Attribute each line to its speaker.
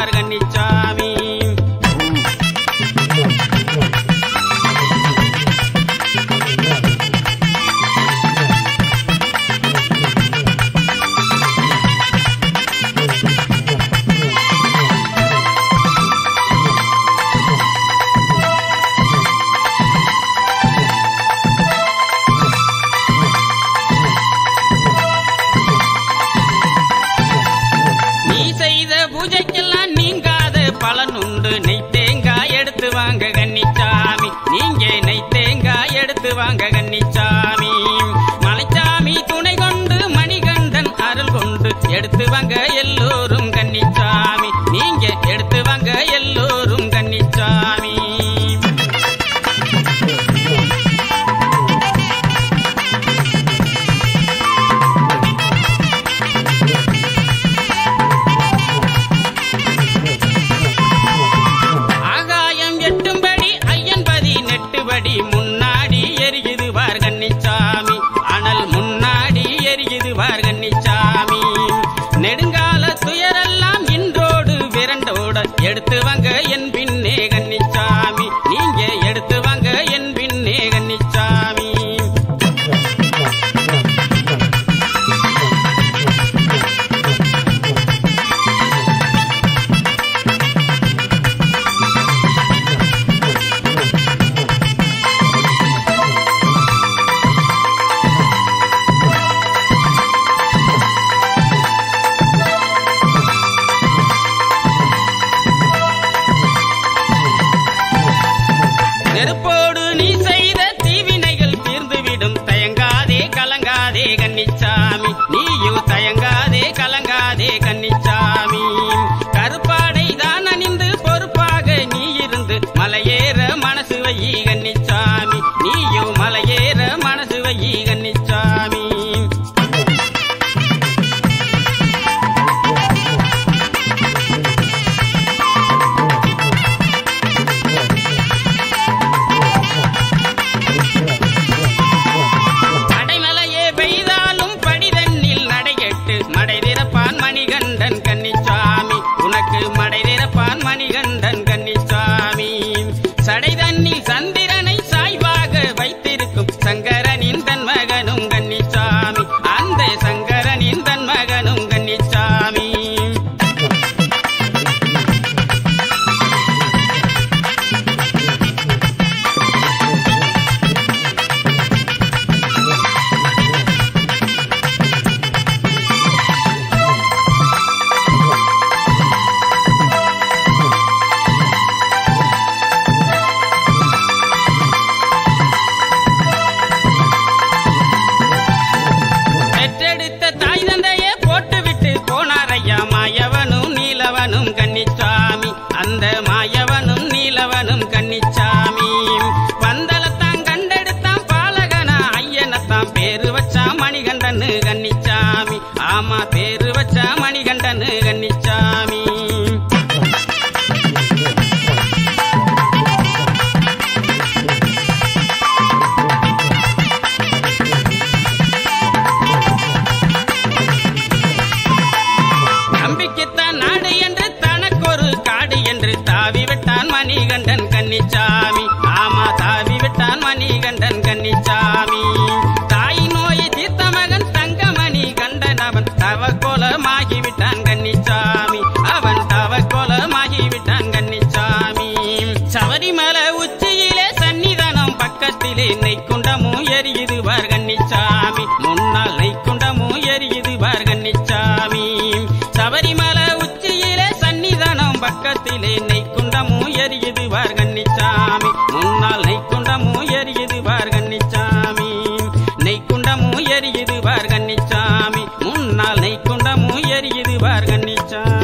Speaker 1: வார் கன்னிச்சாமி நீ செய்த பூஜைக்கெல்லாம் நீங்காத பலனுண்டு நெய் தேங்காய் எடுத்து வாங்க கன்னிச்சாமி நீங்க நெய் தேங்காய் எடுத்து வாங்க கன்னிச்சாமி மலைச்சாமி துணை கொண்டு மணிகண்டன் அருள் கொண்டு எடுத்து வாங்க எல்லோரும் கன்னிச்சாமி நீங்க எடுத்து வாங்க எல்லோரும் கன்னிச்சாமி ஆகாயம் எட்டும்படி ஐயன்பதி நெட்டுபடி முன்னாடி எரியுது வார் கன்னிச்சாமி அனல் முன்னாடி எரியுது வார் கன்னிச்சாமி நெடுங்கால துயரெல்லாம் இன்றோடு விரண்டோட எடுத்து வாங்க என் பின்னே கன்னிச்சாமி நீங்க எடுத்து வாங்க என் பின்னே கன்னிச்சாமி நெருப்போடு நீ செய்த தீவினைகள் தீர்ந்துவிடும் தயங்காதே கலங்காதே கன்னிச்சாமி நீயும் தயங்காதே கலங்காதே கன்னிச்சாமி கருப்பாடை தான் அணிந்து பொறுப்பாக நீ இருந்து மலையேற மனசு வை கன்னிச்சாமி நீயும் மலையேற மனசு வை கன்னிச்சாமி அடைமலையே பெய்தாலும் படிதண்ணில் நடைகெட்டு மடை திறப்பான் மணிகண்டன் கன்னிச்சாமி உனக்கு மடை திறப்பான் மணிகண்டன் கன்னிச்சாமி சடை தண்ணில் சந்திரனை சாய்வாக வைத்திருக்கும் சங்கரனின் தன் மகனும் கன்னிச்சாமி அந்த சங்கரனின் தன் மகனும் கன்னிச்சாமி பெற்றெடுத்த தாய் தந்தையே போட்டுவிட்டு போனார் ஐயா மாயவனும் நீலவனும் கன்னிச்சாமி அந்த மாயவனும் நீலவனும் கன்னிச்சாமி பந்தலத்தான் கண்டெடுத்தான் பாலகனா ஐயனத்தான் பேரு வச்சா மணிகண்டனு கன்னிச்சாமி ஆமா பேரு வச்சா மணிகண்டனு கன்னிச்சாமி நம்பிக்கைத்தான் நாடு என்று தனக்கொரு காடு என்று தாவி விட்டான் மணிகண்டன் கன்னிச்சாமி ஆமா தாவி விட்டான் மணிகண்டன் கன்னிச்சாமி தாய் நோயை தீர்த்த மகன் தங்கமணி கண்டன் அவன் தவக்கோலமாகிவிட்டான் கன்னிச்சாமி அவன் தவக்கோலமாகிவிட்டான் கன்னிச்சாமி சபரிமலை உச்சியிலே சன்னிதானம் பக்கத்திலே நெய்க்குண்டமும் எரியுது வார் கன்னிச்சாமி முன்னால் நெய்க்குண்டமும் எரியுது வார் கன்னிச்சாமி சபரிமலை உச்சியிலே சன்னிதானம் பக்கத்திலே நெய்க்குண்டமும் எரியுது வார் கன்னிச்சாமி முன்னால் நெய்க்குண்டமும் எரியுது வார் கன்னிச்சாமி நெய்க்குண்டமும் எரியுது வார் கன்னிச்சாமி முன்னால் நெய்க்குண்டமும் எரியுது வார் கன்னிச்சாமி